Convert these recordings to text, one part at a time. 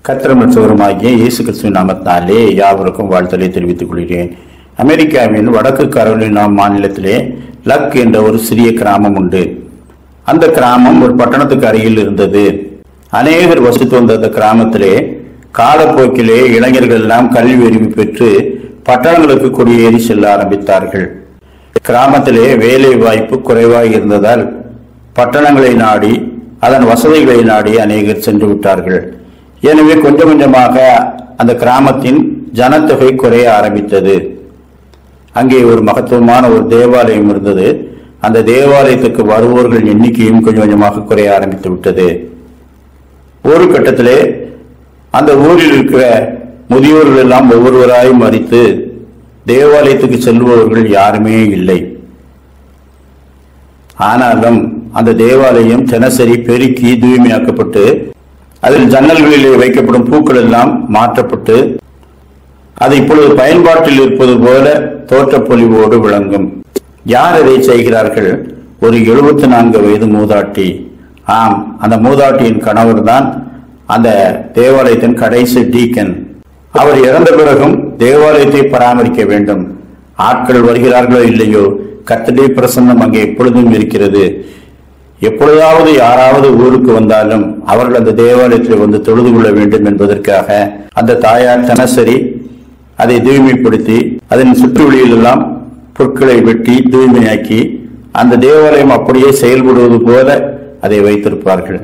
கத்திரமற்றவருமாகிய இயேசு கிறிஸ்துவின் நாமத்தினாலே யாவருக்கும் வாழ்த்தலை தெரிவித்துக் கொள்கிறேன் அமெரிக்காவின் வடக்கு கரோலினா மாநிலத்திலே லக் என்ற ஒரு சிறிய கிராமம் உண்டு அந்த கிராமம் ஒரு பட்டணத்துக்கு அருகில் இருந்தது அநேகர் வசித்து வந்த அந்த கிராமத்திலே காலப்போக்கிலே இளைஞர்கள் எல்லாம் கல்வி அறிவு பெற்று பட்டணங்களுக்கு குடியேறி செல்ல ஆரம்பித்தார்கள் கிராமத்திலே வேலை வாய்ப்பு குறைவாக இருந்ததால் பட்டணங்களை நாடி அதன் வசதிகளை நாடி அநேகர் சென்று விட்டார்கள் எனவே கொஞ்சம் கொஞ்சமாக அந்த கிராமத்தின் ஜனத்தொகை குறைய ஆரம்பித்தது அங்கே ஒரு மகத்துவமான ஒரு தேவாலயம் இருந்தது அந்த தேவாலயத்துக்கு வருவோர்கள் எண்ணிக்கையும் கொஞ்சம் கொஞ்சமாக குறைய ஆரம்பித்து விட்டது ஒரு கட்டத்திலே அந்த ஊரில் இருக்கிற முதியோர்கள் எல்லாம் ஒவ்வொருவராய் மறித்து தேவாலயத்துக்கு செல்பவர்கள் யாருமே இல்லை ஆனாலும் அந்த தேவாலயம் தினசரி பெருக்கி தூய்மையாக்கப்பட்டு அதில் ஜன்னல்களிலே வைக்கப்படும் பூக்கள் எல்லாம் மாற்றப்பட்டு அது இப்பொழுது பயன்பாட்டில் இருப்பது போல தோற்றப்பொலிவோடு விளங்கும் யார் இதை செய்கிறார்கள் ஒரு எழுபத்தி நான்கு வயது மூதாட்டி ஆம் அந்த மூதாட்டியின் கணவர் தான் அந்த தேவாலயத்தின் கடைசி டீக்கன் அவர் இறந்த பிறகும் தேவாலயத்தை பராமரிக்க வேண்டும் ஆட்கள் வருகிறார்களோ இல்லையோ கத்தடை பிரசன்னம் அங்கே எப்பொழுதும் இருக்கிறது எப்பொழுதாவது யாராவது ஊருக்கு வந்தாலும் அவர்கள் அந்த தேவாலயத்தில் வந்து தொழுது கொள்ள வேண்டும் என்பதற்காக அந்த தாயார் தினசரி அதை தூய்மைப்படுத்தி அதன் சுற்றுவெளியில் எல்லாம் பொருட்களை வெட்டி தூய்மையாக்கி அந்த தேவாலயம் அப்படியே செயல்படுவது போல அதை வைத்திருப்பார்கள்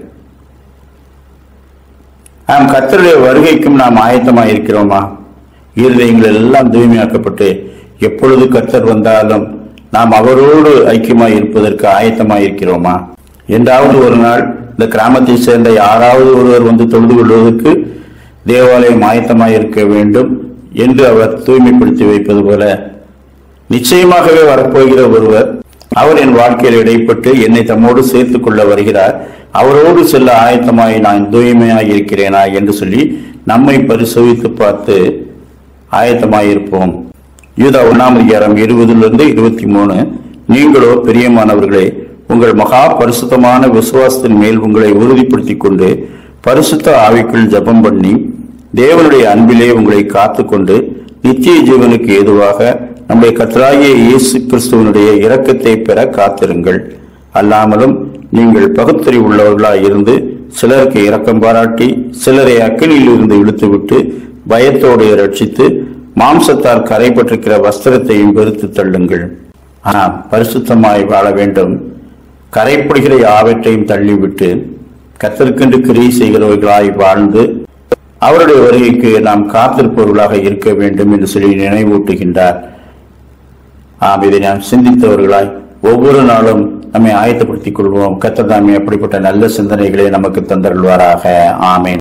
நாம் கர்த்தருடைய வருகைக்கும் நாம் ஆயத்தமாக இருக்கிறோமா இருதயங்கள் எல்லாம் தூய்மையாக்கப்பட்டு எப்பொழுது கர்த்தர் வந்தாலும் நாம் அவரோடு ஐக்கியமாய் இருப்பதற்கு ஆயத்தமாய் இருக்கிறோமா என்றாவது ஒரு நாள் இந்த கிராமத்தை சேர்ந்த யாராவது ஒருவர் வந்து தொழுது கொள்வதற்கு தேவாலயம் ஆயத்தமாய் இருக்க வேண்டும் என்று அவர் தூய்மைப்படுத்தி வைப்பது போல நிச்சயமாகவே வரப்போகிற ஒருவர் அவர் என் வாழ்க்கையில் இடைப்பட்டு என்னை தம்மோடு சேர்த்துக் கொள்ள வருகிறார் அவரோடு செல்ல ஆயத்தமாய் நான் தூய்மையாய் இருக்கிறேனா என்று சொல்லி நம்மை பரிசோதித்து பார்த்து ஆயத்தமாயிருப்போம் யூதா ஒன்னாம் அதிகாரம் இருபதிலிருந்து இருபத்தி மூணு நீங்களோ பிரியமானவர்களே உங்கள் மகா பரிசுத்தமான விசுவாசத்தின் மேல் உங்களை உறுதிப்படுத்திக் கொண்டு பரிசுத்த ஆவிக்குள் ஜெபம் பண்ணி தேவனுடைய அன்பிலே உங்களை காத்துக்கொண்டு நித்திய ஜீவனுக்கு ஏதுவாக நம்முடைய கத்தராகிய இயேசு கிறிஸ்துவனுடைய இரக்கத்தை பெற காத்திருங்கள் அல்லாமலும் நீங்கள் பகுத்தறிவு உள்ளவர்களாய் இருந்து சிலருக்கு இரக்கம் பாராட்டி சிலரை அக்கினியில் இருந்து இழுத்துவிட்டு பயத்தோடு ரட்சித்து மாம்சத்தால் கரைப்பட்டிருக்கிற வஸ்திரத்தையும் வெறுத்து தள்ளுங்கள் ஆனால் பரிசுத்தமாய் வாழ வேண்டும் கரைப்படுகிற யாவற்றையும் தள்ளிவிட்டு கத்தற்கென்று கிரியை செய்கிறவர்களாய் வாழ்ந்து அவருடைய வருகைக்கு நாம் காத்திருப்பவர்களாக இருக்க வேண்டும் என்று சொல்லி நினைவூட்டுகின்றார் ஆம் இதை நாம் சிந்தித்தவர்களாய் ஒவ்வொரு நாளும் நம்மை ஆயத்தப்படுத்திக் கொள்வோம் கத்தர் தாமே அப்படிப்பட்ட நல்ல சிந்தனைகளை நமக்கு தந்தருள்வாராக ஆமேன்